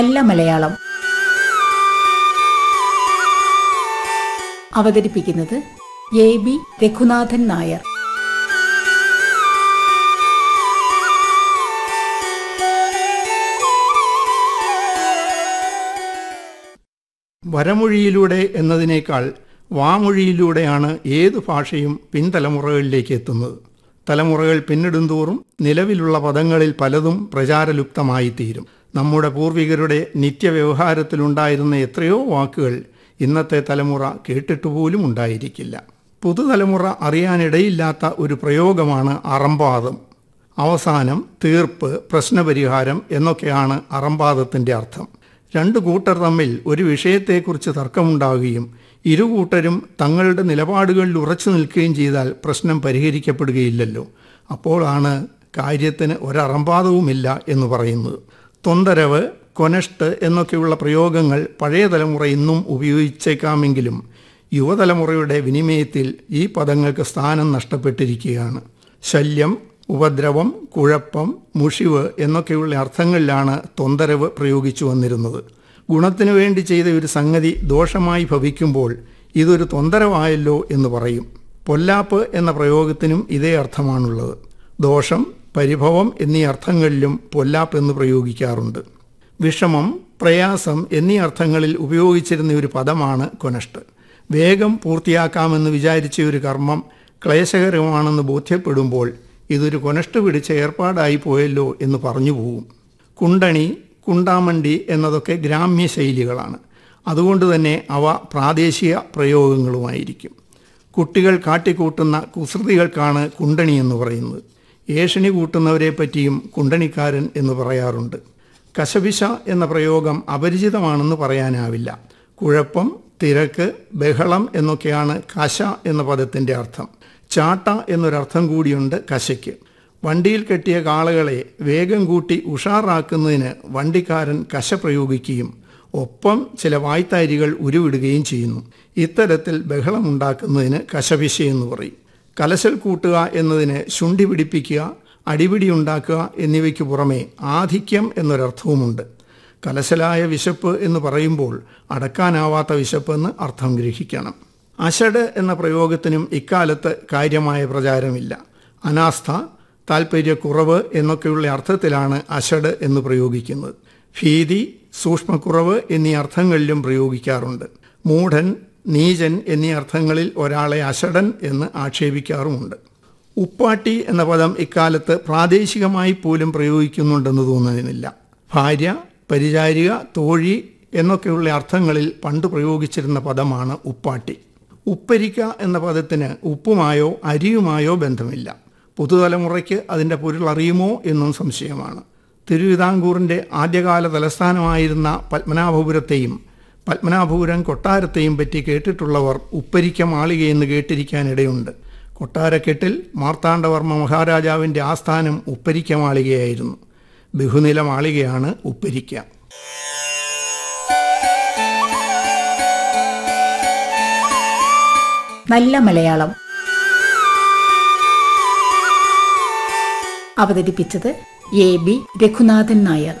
നല്ല മലയാളം അവതരിപ്പിക്കുന്നത് A B Raghunathan Nair വരമൊഴിയിലൂടെ എന്നതിനേക്കാൾ വാമൊഴിയിലൂടെയാണ് ഏത് ഭാഷയും പിൻതലമുറകളിലേക്ക് എത്തുന്നത് തലമുറകൾ പിന്നിടുന്തോറും നിലവിലുള്ള പദങ്ങളിൽ പലതും പ്രചാരലുപ്തമായിത്തീരും നമ്മുടെ പൂർവികരുടെ നിത്യവ്യവഹാരത്തിലുണ്ടായിരുന്ന എത്രയോ വാക്കുകൾ ഇന്നത്തെ തലമുറ കേട്ടിട്ടുപോലും ഉണ്ടായിരിക്കില്ല പുതുതലമുറ അറിയാനിടയില്ലാത്ത ഒരു പ്രയോഗമാണ് അറമ്പാദം അവസാനം തീർപ്പ് പ്രശ്നപരിഹാരം എന്നൊക്കെയാണ് അറമ്പാദത്തിൻ്റെ അർത്ഥം രണ്ടു കൂട്ടർ തമ്മിൽ ഒരു വിഷയത്തെക്കുറിച്ച് തർക്കമുണ്ടാവുകയും ഇരു കൂട്ടരും തങ്ങളുടെ നിലപാടുകളിൽ ഉറച്ചു നിൽക്കുകയും ചെയ്താൽ പ്രശ്നം പരിഹരിക്കപ്പെടുകയില്ലല്ലോ അപ്പോഴാണ് കാര്യത്തിന് ഒരറമ്പാദവുമില്ല എന്ന് പറയുന്നത് തൊന്തരവ് കൊനഷ്ട് എന്നൊക്കെയുള്ള പ്രയോഗങ്ങൾ പഴയ തലമുറ ഇന്നും ഉപയോഗിച്ചേക്കാമെങ്കിലും യുവതലമുറയുടെ വിനിമയത്തിൽ ഈ പദങ്ങൾക്ക് സ്ഥാനം നഷ്ടപ്പെട്ടിരിക്കുകയാണ് ശല്യം ഉപദ്രവം കുഴപ്പം മുഷിവ് എന്നൊക്കെയുള്ള അർത്ഥങ്ങളിലാണ് തൊന്തരവ് പ്രയോഗിച്ചു വന്നിരുന്നത് ഗുണത്തിനു വേണ്ടി ചെയ്ത ഒരു സംഗതി ദോഷമായി ഭവിക്കുമ്പോൾ ഇതൊരു തൊന്തരവായല്ലോ എന്ന് പറയും പൊല്ലാപ്പ് എന്ന പ്രയോഗത്തിനും ഇതേ അർത്ഥമാണുള്ളത് ദോഷം പരിഭവം എന്നീ അർത്ഥങ്ങളിലും പൊല്ലാപ്പ് എന്ന് പ്രയോഗിക്കാറുണ്ട് വിഷമം പ്രയാസം എന്നീ അർത്ഥങ്ങളിൽ ഉപയോഗിച്ചിരുന്ന ഒരു പദമാണ് കൊനഷ്ട് വേഗം പൂർത്തിയാക്കാമെന്ന് വിചാരിച്ച ഒരു കർമ്മം ക്ലേശകരമാണെന്ന് ബോധ്യപ്പെടുമ്പോൾ ഇതൊരു കൊനഷ്ട് പിടിച്ച ഏർപ്പാടായി പോയല്ലോ എന്ന് പറഞ്ഞു പോകും കുണ്ടണി കുണ്ടാമണ്ടി എന്നതൊക്കെ ഗ്രാമ്യ ശൈലികളാണ് അതുകൊണ്ട് തന്നെ അവ പ്രാദേശിക പ്രയോഗങ്ങളുമായിരിക്കും കുട്ടികൾ കാട്ടിക്കൂട്ടുന്ന കുസൃതികൾക്കാണ് കുണ്ടണി എന്ന് പറയുന്നത് ഏഷണി കൂട്ടുന്നവരെ പറ്റിയും കുണ്ടണിക്കാരൻ എന്ന് പറയാറുണ്ട് കശപിശ എന്ന പ്രയോഗം അപരിചിതമാണെന്ന് പറയാനാവില്ല കുഴപ്പം തിരക്ക് ബഹളം എന്നൊക്കെയാണ് കശ എന്ന പദത്തിൻ്റെ അർത്ഥം ചാട്ട എന്നൊരർത്ഥം കൂടിയുണ്ട് കശയ്ക്ക് വണ്ടിയിൽ കെട്ടിയ കാളകളെ വേഗം കൂട്ടി ഉഷാറാക്കുന്നതിന് വണ്ടിക്കാരൻ കശ പ്രയോഗിക്കുകയും ഒപ്പം ചില വായ്ത്താരികൾ ഉരുവിടുകയും ചെയ്യുന്നു ഇത്തരത്തിൽ ബഹളമുണ്ടാക്കുന്നതിന് കശപിശ എന്ന് പറയും കലശൽ കൂട്ടുക എന്നതിന് ശുണ്ടി പിടിപ്പിക്കുക അടിപിടി ഉണ്ടാക്കുക എന്നിവയ്ക്ക് പുറമെ ആധിക്യം എന്നൊരർത്ഥവുമുണ്ട് കലശലായ വിശപ്പ് എന്ന് പറയുമ്പോൾ അടക്കാനാവാത്ത വിശപ്പെന്ന് അർത്ഥം ഗ്രഹിക്കണം അഷഡ് എന്ന പ്രയോഗത്തിനും ഇക്കാലത്ത് കാര്യമായ പ്രചാരമില്ല അനാസ്ഥ താൽപ്പര്യക്കുറവ് എന്നൊക്കെയുള്ള അർത്ഥത്തിലാണ് അഷഡ് എന്ന് പ്രയോഗിക്കുന്നത് ഭീതി സൂക്ഷ്മക്കുറവ് എന്നീ അർത്ഥങ്ങളിലും പ്രയോഗിക്കാറുണ്ട് മൂഢൻ നീചൻ എന്നീ അർത്ഥങ്ങളിൽ ഒരാളെ അഷടൻ എന്ന് ആക്ഷേപിക്കാറുമുണ്ട് ഉപ്പാട്ടി എന്ന പദം ഇക്കാലത്ത് പ്രാദേശികമായി പോലും പ്രയോഗിക്കുന്നുണ്ടെന്ന് തോന്നുന്നില്ല ഭാര്യ പരിചാരിക തോഴി എന്നൊക്കെയുള്ള അർത്ഥങ്ങളിൽ പണ്ട് പ്രയോഗിച്ചിരുന്ന പദമാണ് ഉപ്പാട്ടി ഉപ്പരിക്ക എന്ന പദത്തിന് ഉപ്പുമായോ അരിയുമായോ ബന്ധമില്ല പുതുതലമുറയ്ക്ക് അതിൻ്റെ പൊരുൾ അറിയുമോ എന്നും സംശയമാണ് തിരുവിതാംകൂറിൻ്റെ ആദ്യകാല തലസ്ഥാനമായിരുന്ന പത്മനാഭപുരത്തെയും പത്മനാഭപുരം കൊട്ടാരത്തെയും പറ്റി കേട്ടിട്ടുള്ളവർ ഉപ്പരിക്ക മാളികയെന്ന് കേട്ടിരിക്കാനിടയുണ്ട് കൊട്ടാരക്കെട്ടിൽ മാർത്താണ്ഡവർമ്മ മഹാരാജാവിൻ്റെ ആസ്ഥാനം ഉപ്പരിക്ക മാളികയായിരുന്നു ബഹുനില മാളികയാണ് ഉപ്പരിക്ക നല്ല മലയാളം അവതരിപ്പിച്ചത് എ ബി രഘുനാഥൻ നായർ